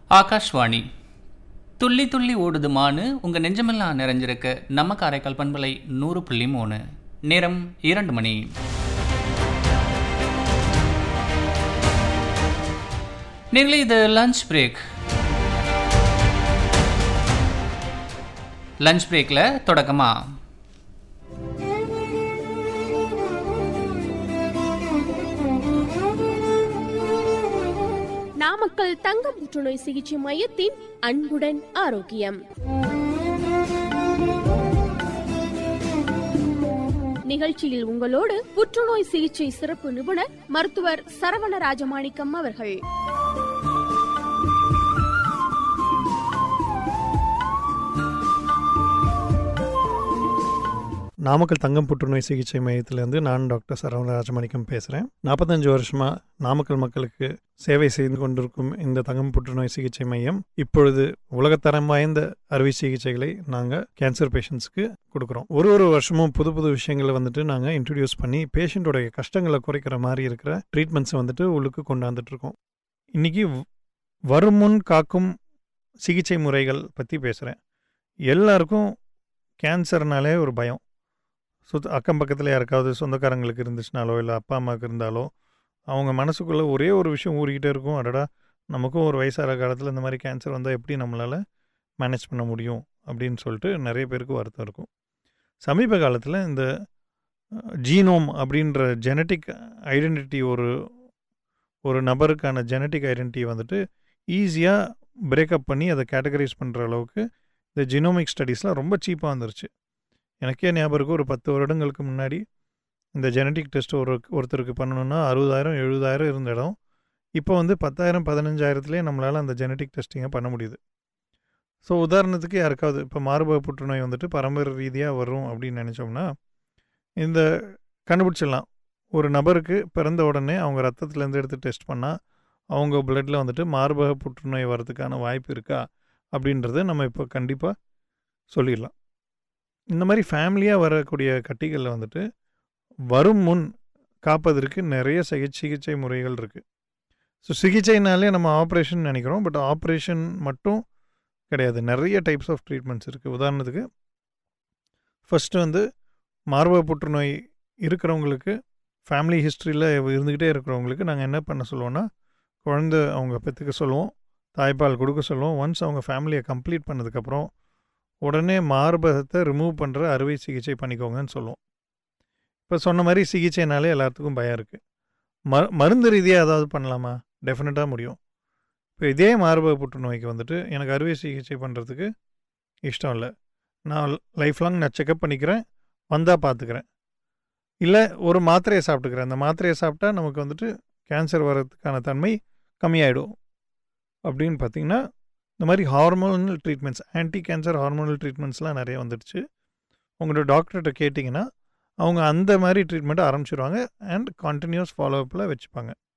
ஆகாஷ்வாணி துள்ளி துள்ளி ஓடுது மானு உங்கள் நெஞ்சமெல்லாம் நிறைஞ்சிருக்க நம்ம காரைக்கால் பண்பலை நூறு புள்ளி மூணு நேரம் இரண்டு மணி நேரில் இது லஞ்ச் பிரேக் லஞ்ச் பிரேக்கில் தொடக்கமா நாமக்கல் தங்க புற்றுநோய் சிகிச்சை மையத்தின் அன்புடன் ஆரோக்கியம் நிகழ்ச்சியில் உங்களோடு புற்றுநோய் சிகிச்சை சிறப்பு நிபுணர் மருத்துவர் சரவண ராஜமாணிக்கம் அவர்கள் நாமக்கல் தங்கம் புற்றுநோய் சிகிச்சை மையத்திலேருந்து நான் டாக்டர் சரவண ராஜமாணிக்கம் பேசுகிறேன் நாற்பத்தஞ்சு வருஷமாக நாமக்கல் மக்களுக்கு சேவை செய்து கொண்டிருக்கும் இந்த தங்கம் புற்றுநோய் சிகிச்சை மையம் இப்பொழுது உலகத்தரம் வாய்ந்த அறுவை சிகிச்சைகளை நாங்கள் கேன்சர் பேஷண்ட்ஸ்க்கு கொடுக்குறோம் ஒரு ஒரு வருஷமும் புது புது விஷயங்களை வந்துட்டு நாங்கள் இன்ட்ரடியூஸ் பண்ணி பேஷண்ட்டோடைய கஷ்டங்களை குறைக்கிற மாதிரி இருக்கிற ட்ரீட்மெண்ட்ஸை வந்துட்டு உள்ளுக்கு கொண்டாந்துட்டு இருக்கோம் இன்றைக்கி வருமுன் காக்கும் சிகிச்சை முறைகள் பற்றி பேசுகிறேன் எல்லாருக்கும் கேன்சர்னாலே ஒரு பயம் சுத் அக்கம் பக்கத்தில் யாருக்காவது சொந்தக்காரங்களுக்கு இருந்துச்சுனாலோ இல்லை அப்பா அம்மாவுக்கு இருந்தாலோ அவங்க மனசுக்குள்ளே ஒரே ஒரு விஷயம் ஊறிக்கிட்டே இருக்கும் அடடா நமக்கும் ஒரு வயசாகிற காலத்தில் இந்த மாதிரி கேன்சர் வந்தால் எப்படி நம்மளால் மேனேஜ் பண்ண முடியும் அப்படின்னு சொல்லிட்டு நிறைய பேருக்கு வருத்தம் இருக்கும் சமீப காலத்தில் இந்த ஜீனோம் அப்படின்ற ஜெனட்டிக் ஐடென்டிட்டி ஒரு ஒரு நபருக்கான ஜெனட்டிக் ஐடென்டிட்டி வந்துட்டு ஈஸியாக பிரேக்கப் பண்ணி அதை கேட்டகரைஸ் பண்ணுற அளவுக்கு இந்த ஜினோமிக் ஸ்டடீஸ்லாம் ரொம்ப சீப்பாக வந்துருச்சு எனக்கே ஞாபகம் இருக்கு ஒரு பத்து வருடங்களுக்கு முன்னாடி இந்த ஜெனட்டிக் டெஸ்ட் ஒரு ஒருத்தருக்கு பண்ணணுன்னா அறுபதாயிரம் எழுபதாயிரம் இருந்த இடம் இப்போ வந்து பத்தாயிரம் பதினஞ்சாயிரத்துலேயே நம்மளால் அந்த ஜெனட்டிக் டெஸ்டிங்கை பண்ண முடியுது ஸோ உதாரணத்துக்கு யாருக்காவது இப்போ மார்பக புற்றுநோய் வந்துட்டு பரம்பரை ரீதியாக வரும் அப்படின்னு நினச்சோம்னா இந்த கண்டுபிடிச்சிடலாம் ஒரு நபருக்கு பிறந்த உடனே அவங்க ரத்தத்துலேருந்து எடுத்து டெஸ்ட் பண்ணால் அவங்க பிளட்டில் வந்துட்டு மார்பக புற்றுநோய் வரதுக்கான வாய்ப்பு இருக்கா அப்படின்றத நம்ம இப்போ கண்டிப்பாக சொல்லிடலாம் இந்த மாதிரி ஃபேமிலியாக வரக்கூடிய கட்டிகளில் வந்துட்டு வரும் முன் காப்பதற்கு நிறைய சிகிச்சை சிகிச்சை முறைகள் இருக்குது ஸோ சிகிச்சைனாலே நம்ம ஆப்ரேஷன் நினைக்கிறோம் பட் ஆப்ரேஷன் மட்டும் கிடையாது நிறைய டைப்ஸ் ஆஃப் ட்ரீட்மெண்ட்ஸ் இருக்குது உதாரணத்துக்கு ஃபஸ்ட்டு வந்து மார்பக புற்றுநோய் இருக்கிறவங்களுக்கு ஃபேமிலி ஹிஸ்ட்ரியில் இருந்துக்கிட்டே இருக்கிறவங்களுக்கு நாங்கள் என்ன பண்ண சொல்லுவோன்னா குழந்த அவங்க பெற்றுக்க சொல்லுவோம் தாய்ப்பால் கொடுக்க சொல்லுவோம் ஒன்ஸ் அவங்க ஃபேமிலியை கம்ப்ளீட் பண்ணதுக்கப்புறம் உடனே மார்பகத்தை ரிமூவ் பண்ணுற அறுவை சிகிச்சை பண்ணிக்கோங்கன்னு சொல்லுவோம் இப்போ சொன்ன மாதிரி சிகிச்சைனாலே எல்லாத்துக்கும் பயம் இருக்குது ம மருந்து ரீதியாக ஏதாவது பண்ணலாமா டெஃபினட்டாக முடியும் இப்போ இதே மார்பக புற்றுநோய்க்கு வந்துட்டு எனக்கு அறுவை சிகிச்சை பண்ணுறதுக்கு இஷ்டம் இல்லை நான் லைஃப் லாங் நான் செக்கப் பண்ணிக்கிறேன் வந்தால் பார்த்துக்கிறேன் இல்லை ஒரு மாத்திரையை சாப்பிட்டுக்கிறேன் அந்த மாத்திரையை சாப்பிட்டா நமக்கு வந்துட்டு கேன்சர் வர்றதுக்கான தன்மை கம்மியாயிடும் அப்படின்னு பார்த்தீங்கன்னா இந்த மாதிரி hormonal treatments anti cancer hormonal ட்ரீட்மெண்ட்ஸ்லாம் நிறைய வந்துடுச்சு உங்களோட டாக்டர்கிட்ட கேட்டிங்கன்னா அவங்க அந்த மாதிரி ட்ரீட்மெண்ட்டை ஆரம்பிச்சிருவாங்க அண்ட் கண்டினியூஸ் ஃபாலோஅப்பில் வச்சுப்பாங்க